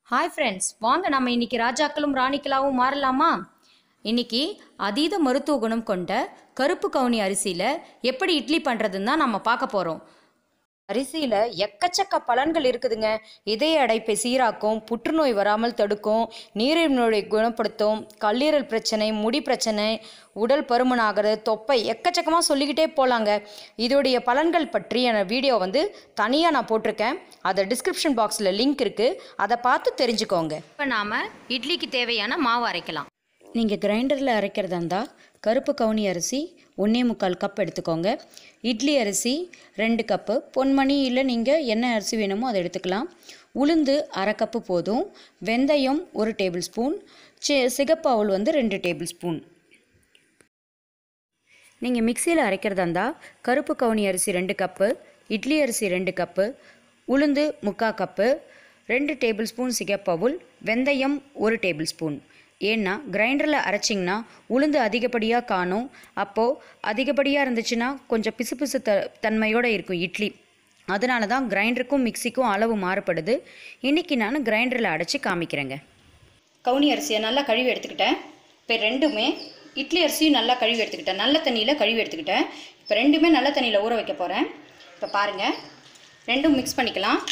hi friends வாங்க நம்ம இன்னைக்கு ராஜாக்களும் ராணிக்களாவும் மாறலாமா இன்னைக்கு அதீத மருத்துவ குணம் கொண்ட கருப்பு கவுனி அரிசியில் எப்படி இட்லி பண்ணுறதுன்னு தான் நம்ம பார்க்க போகிறோம் அரிசியில் எக்கச்சக்க பலன்கள் இருக்குதுங்க இதய அடைப்பை சீராக்கும் புற்றுநோய் வராமல் தடுக்கும் நீரிழிவு நோயை குணப்படுத்தும் கல்லீரல் பிரச்சனை முடி பிரச்சனை உடல் பருமன் ஆகிறது தொப்பை எக்கச்சக்கமாக சொல்லிக்கிட்டே போகலாங்க இதோடைய பலன்கள் பற்றிய வீடியோ வந்து தனியாக நான் போட்டிருக்கேன் அதை டிஸ்கிரிப்ஷன் பாக்ஸில் லிங்க் இருக்குது அதை பார்த்து தெரிஞ்சுக்கோங்க இப்போ நாம் இட்லிக்கு தேவையான மாவு அரைக்கலாம் நீங்கள் கிரைண்டரில் அரைக்கிறதா இருந்தால் கருப்பு கவுனி அரிசி ஒன்றே முக்கால் கப் எடுத்துக்கோங்க இட்லி அரிசி ரெண்டு கப்பு பொன்மணி இல்லை நீங்கள் என்ன அரிசி வேணுமோ அதை எடுத்துக்கலாம் உளுந்து அரை கப்பு போதும் வெந்தயம் ஒரு டேபிள் ஸ்பூன் சி சிகப்பு அவல் வந்து ரெண்டு டேபிள் ஸ்பூன் நீங்கள் மிக்சியில் அரைக்கிறதா இருந்தால் கருப்பு கவுனி அரிசி ரெண்டு கப்பு இட்லி அரிசி ரெண்டு கப்பு உளுந்து முக்கால் கப்பு ரெண்டு டேபிள் ஸ்பூன் சிகப்பவுல் வெந்தயம் ஒரு டேபிள் ஸ்பூன் ஏன்னா கிரைண்டரில் அரைச்சிங்கன்னா உளுந்து அதிகப்படியாக காணும் அப்போது அதிகப்படியாக இருந்துச்சுன்னா கொஞ்சம் பிசுபிசு த தன்மையோடு இருக்கும் இட்லி அதனால தான் கிரைண்டருக்கும் மிக்சிக்கும் அளவு மாறுபடுது இன்றைக்கி நான் கிரைண்டரில் அடைச்சி காமிக்கிறேங்க கவுனி அரிசியை நல்லா கழுவி எடுத்துக்கிட்டேன் இப்போ ரெண்டுமே இட்லி அரிசியும் நல்லா கழுவி எடுத்துக்கிட்டேன் நல்ல தண்ணியில் கழுவி எடுத்துக்கிட்டேன் இப்போ ரெண்டுமே நல்ல தண்ணியில் ஊற வைக்க போகிறேன் இப்போ பாருங்கள் ரெண்டும் மிக்ஸ் பண்ணிக்கலாம்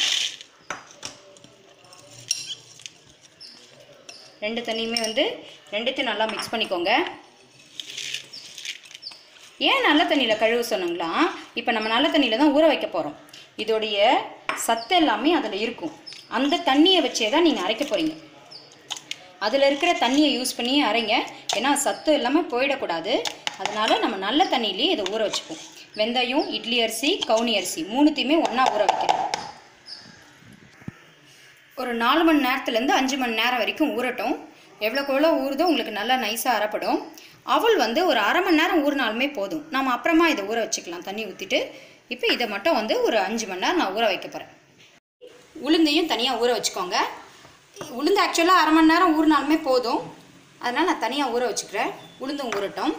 ரெண்டு தண்ணியுமே வந்து ரெண்டுத்தையும் நல்லா மிக்ஸ் பண்ணிக்கோங்க ஏன் நல்ல தண்ணியில் கழுவு சொன்னங்களா இப்போ நம்ம நல்ல தண்ணியில் தான் ஊற வைக்க போகிறோம் இதோடைய சத்து எல்லாமே அதில் இருக்கும் அந்த தண்ணியை வச்சே தான் நீங்கள் அரைக்க போகிறீங்க அதில் இருக்கிற தண்ணியை யூஸ் பண்ணி அரைங்க ஏன்னா சத்து எல்லாமே போயிடக்கூடாது அதனால நம்ம நல்ல தண்ணியிலேயே இதை ஊற வச்சுப்போம் வெந்தயம் இட்லி அரிசி கவுனி அரிசி மூணுத்தையுமே ஒன்றா ஊற வைக்கிறோம் ஒரு நாலு மணி நேரத்துலேருந்து அஞ்சு மணி நேரம் வரைக்கும் ஊறட்டும் எவ்வளோக்கு எவ்வளோ ஊறுதோ உங்களுக்கு நல்லா நைஸாக அரைப்படும் அவள் வந்து ஒரு அரை மணி நேரம் ஊறினாலுமே போதும் நம்ம அப்புறமா இதை ஊற வச்சுக்கலாம் தண்ணி ஊற்றிட்டு இப்போ இதை மட்டும் வந்து ஒரு அஞ்சு மணி நேரம் நான் ஊற வைக்க போகிறேன் உளுந்தையும் தனியாக ஊற வச்சுக்கோங்க உளுந்து ஆக்சுவலாக அரை மணி நேரம் ஊறினாலுமே போதும் அதனால் நான் தனியாக ஊற வச்சுக்கிறேன் உளுந்தும் ஊறட்டும்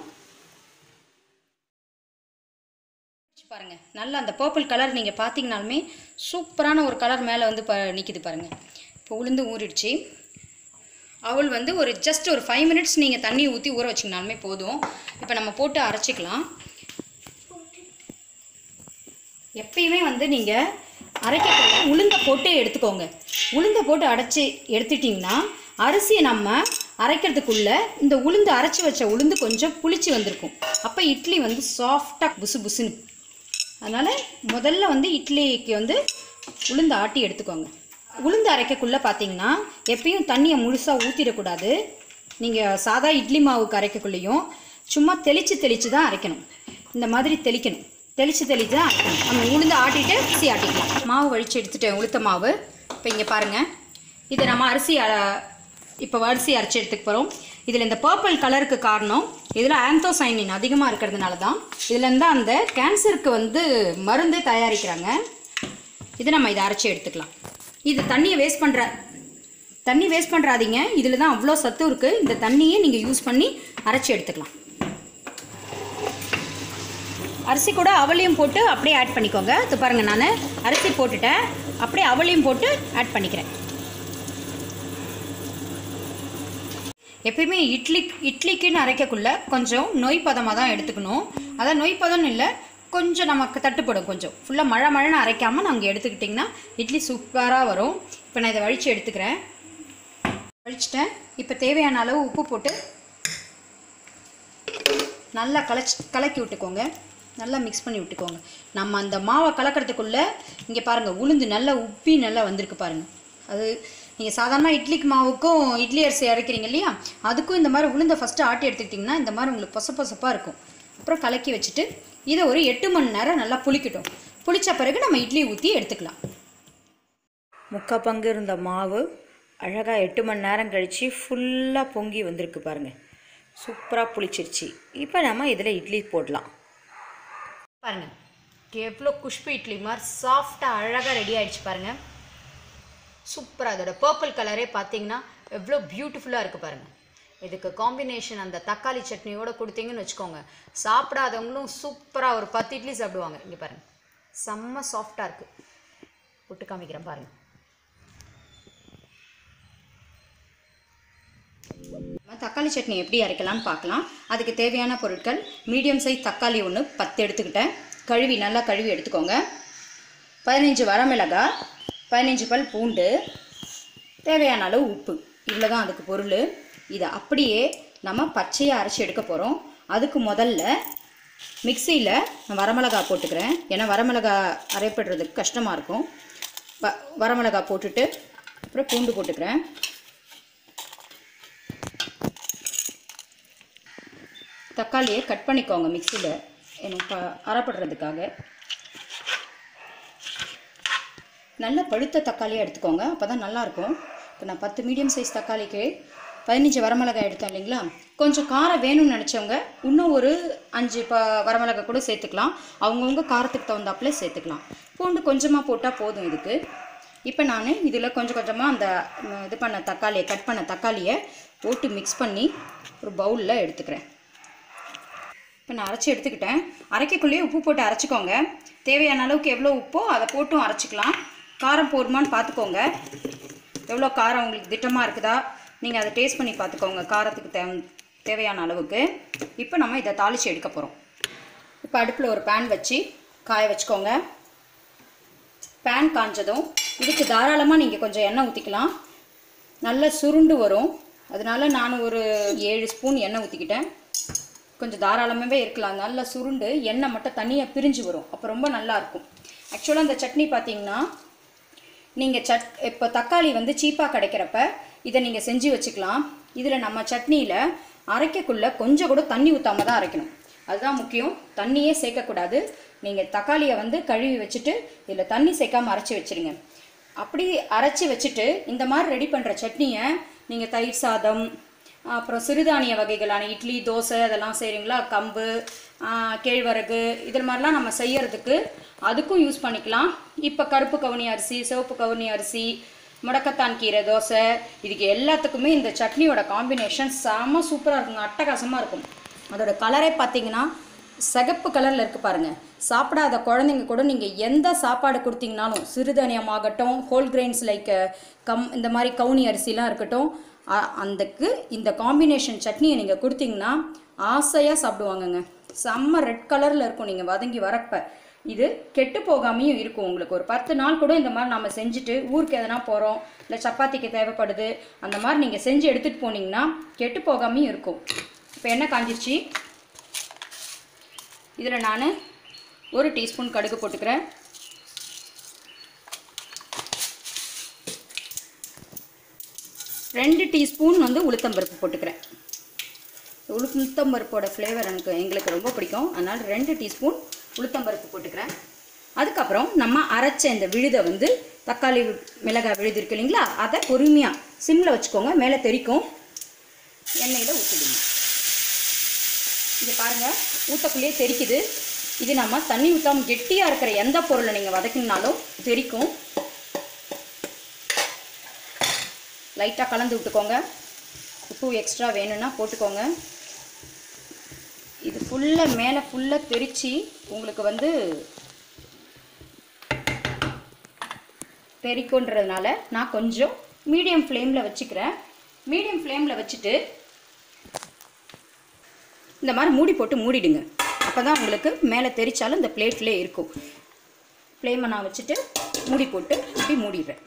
பாருங்க நல்ல அந்த பர்பிள் கலர் நீங்கள் பார்த்தீங்கனாலுமே சூப்பரான ஒரு கலர் மேலே வந்து ப நிற்கிது பாருங்கள் இப்போ உளுந்து ஊறிடுச்சு அவள் வந்து ஒரு ஜஸ்ட் ஒரு ஃபைவ் மினிட்ஸ் நீங்கள் தண்ணி ஊற்றி ஊற வச்சிங்கனாலுமே போதும் இப்போ நம்ம போட்டு அரைச்சிக்கலாம் எப்பயுமே வந்து நீங்கள் அரைக்க உளுந்தை போட்டு எடுத்துக்கோங்க உளுந்தை போட்டு அடைச்சி எடுத்துட்டிங்கன்னா அரிசியை நம்ம அரைக்கிறதுக்குள்ளே இந்த உளுந்து அரைச்சி வச்ச உளுந்து கொஞ்சம் புளிச்சு வந்திருக்கும் அப்போ இட்லி வந்து சாஃப்டாக புசு புசுன்னு அதனால் முதல்ல வந்து இட்லிக்கு வந்து உளுந்து ஆட்டி எடுத்துக்கோங்க உளுந்து அரைக்கக்குள்ளே பார்த்தீங்கன்னா எப்பயும் தண்ணியை முழுசாக ஊற்றிடக்கூடாது நீங்கள் சாதா இட்லி மாவுக்கு அரைக்கக்குள்ளேயும் சும்மா தெளித்து தெளித்து தான் அரைக்கணும் இந்த மாதிரி தெளிக்கணும் தெளித்து தெளித்து தான் அரைக்கணும் நம்ம உளுந்து ஆட்டிட்டு அரிசி ஆட்டிக்கலாம் மாவு வழித்து எடுத்துட்டேன் உளுத்த மாவு இப்போ இங்கே பாருங்கள் இதை நம்ம அரிசி அ- இப்போ அரிசி அரைச்சி எடுத்துக்க போகிறோம் இதில் இந்த பர்பிள் கலருக்கு காரணம் இதில் ஆந்தோசைனின் அதிகமாக இருக்கிறதுனால தான் இதுலேருந்து அந்த கேன்சருக்கு வந்து மருந்து தயாரிக்கிறாங்க இது நம்ம இதை அரைச்சி எடுத்துக்கலாம் இது தண்ணியை வேஸ்ட் பண்ணுற தண்ணி வேஸ்ட் பண்ணுறாதீங்க இதில் தான் அவ்வளோ சத்து இருக்குது இந்த தண்ணியை நீங்கள் யூஸ் பண்ணி அரைச்சி எடுத்துக்கலாம் அரிசி கூட அவளையும் போட்டு அப்படியே ஆட் பண்ணிக்கோங்க இது பாருங்கள் நான் அரிசி போட்டுட்டேன் அப்படியே அவளையும் போட்டு ஆட் பண்ணிக்கிறேன் எப்பயுமே இட்லி இட்லிக்குன்னு அரைக்கக்குள்ள கொஞ்சம் நொய் பதமாக தான் எடுத்துக்கணும் அதான் நொய் பதம்னு இல்லை கொஞ்சம் நமக்கு தட்டுப்படும் கொஞ்சம் ஃபுல்லாக மழை மழைன்னு அரைக்காமல் நாங்கள் எடுத்துக்கிட்டிங்கன்னா இட்லி சூப்பராக வரும் இப்போ நான் இதை வழித்து எடுத்துக்கிறேன் வழிச்சிட்டேன் இப்போ தேவையான அளவு உப்பு போட்டு நல்லா கலச்சி கலக்கி விட்டுக்கோங்க நல்லா மிக்ஸ் பண்ணி விட்டுக்கோங்க நம்ம அந்த மாவை கலக்கிறதுக்குள்ளே இங்கே பாருங்கள் உளுந்து நல்லா உப்பி நல்லா வந்திருக்கு பாருங்கள் அது நீங்கள் சாதாரண இட்லிக்கு மாவுக்கும் இட்லி அரிசி அரைக்கிறீங்க இல்லையா அதுக்கும் இந்த மாதிரி உளுந்தை ஃபஸ்ட்டு ஆட்டி எடுத்துக்கிட்டிங்கன்னா இந்த மாதிரி உங்களுக்கு பொச பொசப்பாக இருக்கும் அப்புறம் கலக்கி வச்சுட்டு இதை ஒரு எட்டு மணி நேரம் நல்லா புளிக்கட்டும் புளிச்ச பிறகு நம்ம இட்லி ஊற்றி எடுத்துக்கலாம் முக்கால் பங்கு இருந்த மாவு அழகாக எட்டு மணி நேரம் கழித்து ஃபுல்லாக பொங்கி வந்திருக்கு பாருங்கள் சூப்பராக புளிச்சிருச்சு இப்போ நம்ம இதில் இட்லி போடலாம் பாருங்கள் எவ்வளோ குஷ்பு இட்லி மாதிரி சாஃப்டாக அழகாக ரெடி ஆயிடுச்சு பாருங்கள் சூப்பராக அதோட பர்பிள் கலரே பார்த்தீங்கன்னா எவ்வளோ பியூட்டிஃபுல்லாக இருக்குது பாருங்கள் இதுக்கு காம்பினேஷன் அந்த தக்காளி சட்னியோட கொடுத்தீங்கன்னு வச்சுக்கோங்க சாப்பிடாதவங்களும் சூப்பராக ஒரு பத்து இட்லி சாப்பிடுவாங்க இங்கே பாருங்கள் செம்ம சாஃப்டாக இருக்குது விட்டு காமிக்கிறேன் பாருங்கள் தக்காளி சட்னி எப்படி அரைக்கலாம்னு பார்க்கலாம் அதுக்கு தேவையான பொருட்கள் மீடியம் சைஸ் தக்காளி ஒன்று பத்து எடுத்துக்கிட்டேன் கழுவி நல்லா கழுவி எடுத்துக்கோங்க பதினஞ்சு வரமிளகாய் பதினஞ்சு பல் பூண்டு தேவையான அளவு உப்பு இவ்வளோ தான் அதுக்கு பொருள் இதை அப்படியே நம்ம பச்சையாக அரைச்சி எடுக்க போகிறோம் அதுக்கு முதல்ல மிக்சியில் நான் வரமிளகா போட்டுக்கிறேன் ஏன்னா வரமிளகா அரைப்படுறதுக்கு கஷ்டமாக இருக்கும் வ வரமிளகா போட்டுட்டு அப்புறம் பூண்டு போட்டுக்கிறேன் தக்காளியை கட் பண்ணிக்கோங்க மிக்சியில் எனக்கு ப- அரைப்படுறதுக்காக நல்ல பழுத்த தக்காளியாக எடுத்துக்கோங்க அப்போ தான் நல்லாயிருக்கும் இப்போ நான் பத்து மீடியம் சைஸ் தக்காளிக்கு பதினஞ்சு வரமிளகாய் எடுத்தேன் இல்லைங்களா கொஞ்சம் காரம் வேணும்னு நினச்சவங்க இன்னும் ஒரு அஞ்சு ப வரமிளகாய் கூட சேர்த்துக்கலாம் அவங்கவுங்க காரத்துக்கு தகுந்தாப்புல சேர்த்துக்கலாம் பூண்டு கொஞ்சமாக போட்டால் போதும் இதுக்கு இப்போ நான் இதில் கொஞ்சம் கொஞ்சமாக அந்த ம், இது பண்ண தக்காளியை கட் பண்ண தக்காளியை போட்டு மிக்ஸ் பண்ணி ஒரு பவுலில் எடுத்துக்கிறேன் இப்போ நான் அரைச்சி எடுத்துக்கிட்டேன் அரைக்கக்குள்ளேயே உப்பு போட்டு அரைச்சிக்கோங்க தேவையான அளவுக்கு எவ்வளோ உப்போ அதை போட்டும் அரைச்சிக்கலாம் காரம் போதுமான்னு பார்த்துக்கோங்க எவ்வளோ காரம் உங்களுக்கு திட்டமாக இருக்குதா நீங்கள் அதை டேஸ்ட் பண்ணி பார்த்துக்கோங்க காரத்துக்கு தே தேவையான அளவுக்கு இப்போ நம்ம இதை தாளித்து எடுக்க போகிறோம் இப்போ அடுப்பில் ஒரு பேன் வச்சு காய வச்சுக்கோங்க பேன் காஞ்சதும் இதுக்கு தாராளமாக நீங்கள் கொஞ்சம் எண்ணெய் ஊற்றிக்கலாம் நல்லா சுருண்டு வரும் அதனால நான் ஒரு ஏழு ஸ்பூன் எண்ணெய் ஊற்றிக்கிட்டேன் கொஞ்சம் தாராளமாகவே இருக்கலாம் நல்லா சுருண்டு எண்ணெய் மட்டும் தனியாக பிரிஞ்சு வரும் அப்போ ரொம்ப நல்லா இருக்கும் ஆக்சுவலாக இந்த சட்னி பார்த்தீங்கன்னா நீங்கள் சட் இப்போ தக்காளி வந்து சீப்பாக கிடைக்கிறப்ப இதை நீங்கள் செஞ்சு வச்சுக்கலாம் இதில் நம்ம சட்னியில் அரைக்கக்குள்ள கொஞ்சம் கூட தண்ணி ஊற்றாம தான் அரைக்கணும் அதுதான் முக்கியம் தண்ணியே சேர்க்கக்கூடாது நீங்கள் தக்காளியை வந்து கழுவி வச்சுட்டு இதில் தண்ணி சேர்க்காம அரைச்சி வச்சிருங்க அப்படி அரைச்சி வச்சுட்டு இந்த மாதிரி ரெடி பண்ணுற சட்னியை நீங்கள் தயிர் சாதம் அப்புறம் சிறுதானிய வகைகளான இட்லி தோசை அதெல்லாம் செய்கிறீங்களா கம்பு ஆ, கேழ்வரகு இது மாதிரிலாம் நம்ம செய்யறதுக்கு அதுக்கும் யூஸ் பண்ணிக்கலாம் இப்போ கருப்பு கவுனி அரிசி சிவப்பு கவுனி அரிசி முடக்கத்தான் கீரை தோசை இதுக்கு எல்லாத்துக்குமே இந்த சட்னியோட காம்பினேஷன் செம்ம சூப்பராக இருக்குங்க அட்டகாசமாக இருக்கும் அதோட கலரே பார்த்தீங்கன்னா சிகப்பு கலரில் இருக்குது பாருங்கள் சாப்பிடாத குழந்தைங்க கூட நீங்கள் எந்த சாப்பாடு கொடுத்தீங்கனாலும் சிறுதானியமாகட்டும் ஹோல் கிரெயின்ஸ் லைக் கம் இந்த மாதிரி கவுனி அரிசிலாம் இருக்கட்டும் அ- அந்தக்கு இந்த காம்பினேஷன் சட்னியை நீங்கள் கொடுத்தீங்கன்னா ஆசையாக சாப்பிடுவாங்கங்க செம்ம ரெட் கலரில் இருக்கும் நீங்கள் வதங்கி வரப்ப இது கெட்டு போகாமையும் இருக்கும் உங்களுக்கு ஒரு பத்து நாள் கூட இந்த மாதிரி நம்ம செஞ்சுட்டு ஊருக்கு எதனா போகிறோம் இல்லை சப்பாத்திக்கு தேவைப்படுது அந்த மாதிரி நீங்கள் செஞ்சு எடுத்துகிட்டு போனீங்கன்னா கெட்டு போகாமையும் இருக்கும் இப்போ எண்ணெய் காஞ்சிருச்சு இதில் நான் ஒரு டீஸ்பூன் கடுகு போட்டுக்கிறேன் ரெண்டு டீஸ்பூன் வந்து உளுத்தம்பருப்பு போட்டுக்கிறேன் உளுத்தம்பருப்போட ஃப்ளேவர் எனக்கு எங்களுக்கு ரொம்ப பிடிக்கும் அதனால் ரெண்டு டீஸ்பூன் உளுத்தம்பருப்பு போட்டுக்கிறேன் அதுக்கப்புறம் நம்ம அரைச்ச இந்த விழுதை வந்து தக்காளி மிளகாய் விழுது இருக்கு இல்லைங்களா அதை பொறுமையாக சிம்மில் வச்சுக்கோங்க மேலே தெறிக்கும் எண்ணெயில் ஊற்றிடுங்க இது பாருங்கள் ஊற்றக்குள்ளேயே தெறிக்குது இது நம்ம தண்ணி ஊற்றாம கெட்டியாக இருக்கிற எந்த பொருளை நீங்கள் வதக்கினாலும் தெறிக்கும் லைட்டாக கலந்து விட்டுக்கோங்க உப்பு எக்ஸ்ட்ரா வேணும்னா போட்டுக்கோங்க இது ஃபுல்லாக மேலே ஃபுல்லாக தெரிச்சு உங்களுக்கு வந்து தெரிக்குன்றதுனால நான் கொஞ்சம் மீடியம் ஃப்ளேமில் வச்சுக்கிறேன் மீடியம் ஃப்ளேமில் வச்சுட்டு இந்த மாதிரி மூடி போட்டு மூடிடுங்க அப்போ தான் உங்களுக்கு மேலே தெரிச்சாலும் இந்த பிளேட்லேயே இருக்கும் ஃப்ளேமை நான் வச்சுட்டு மூடி போட்டு இப்படி மூடிடுறேன்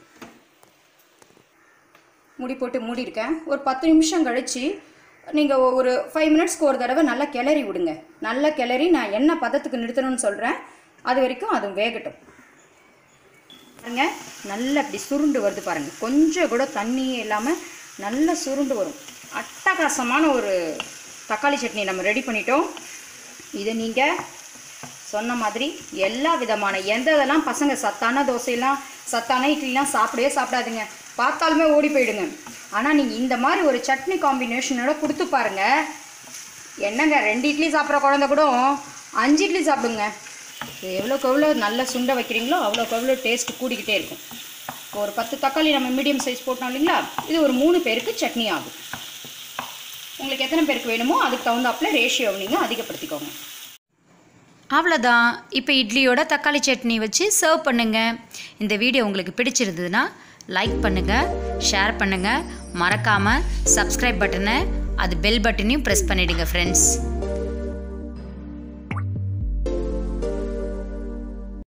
மூடி போட்டு மூடியிருக்கேன் ஒரு பத்து நிமிஷம் கழித்து நீங்கள் ஒரு ஃபைவ் மினிட்ஸ்க்கு ஒரு தடவை நல்லா கிளறி விடுங்க நல்லா கிளறி நான் என்ன பதத்துக்கு நிறுத்தணும்னு சொல்கிறேன் அது வரைக்கும் அது வேகட்டும் பாருங்க நல்லா இப்படி சுருண்டு வருது பாருங்கள் கொஞ்சம் கூட தண்ணியே இல்லாமல் நல்லா சுருண்டு வரும் அட்டகாசமான ஒரு தக்காளி சட்னி நம்ம ரெடி பண்ணிட்டோம் இதை நீங்கள் சொன்ன மாதிரி எல்லா விதமான எந்த இதெல்லாம் பசங்க சத்தான தோசையெல்லாம் சத்தான இட்லிலாம் சாப்பிடவே சாப்பிடாதுங்க பார்த்தாலுமே ஓடி போயிடுங்க ஆனால் நீங்கள் இந்த மாதிரி ஒரு சட்னி காம்பினேஷனோட கொடுத்து பாருங்க என்னங்க ரெண்டு இட்லி சாப்பிட்ற குழந்தை கூட அஞ்சு இட்லி சாப்பிடுங்க இது எவ்வளோக்கு எவ்வளோ நல்லா சுண்ட வைக்கிறீங்களோ அவ்வளோக்கு எவ்வளோ டேஸ்ட் கூடிக்கிட்டே இருக்கும் இப்போ ஒரு பத்து தக்காளி நம்ம மீடியம் சைஸ் போட்டோம் இல்லைங்களா இது ஒரு மூணு பேருக்கு சட்னி ஆகும் உங்களுக்கு எத்தனை பேருக்கு வேணுமோ அதுக்கு தகுந்தாப்புல ரேஷியோ நீங்கள் அதிகப்படுத்திக்கோங்க அவ்வளோதான் இப்போ இட்லியோட தக்காளி சட்னி வச்சு சர்வ் பண்ணுங்கள் இந்த வீடியோ உங்களுக்கு பிடிச்சிருந்ததுன்னா லைக் பண்ணுங்கள் ஷேர் பண்ணுங்கள் மறக்காமல் சப்ஸ்கிரைப் பட்டனை அது பெல் பட்டனையும் ப்ரெஸ் பண்ணிவிடுங்க ஃப்ரெண்ட்ஸ்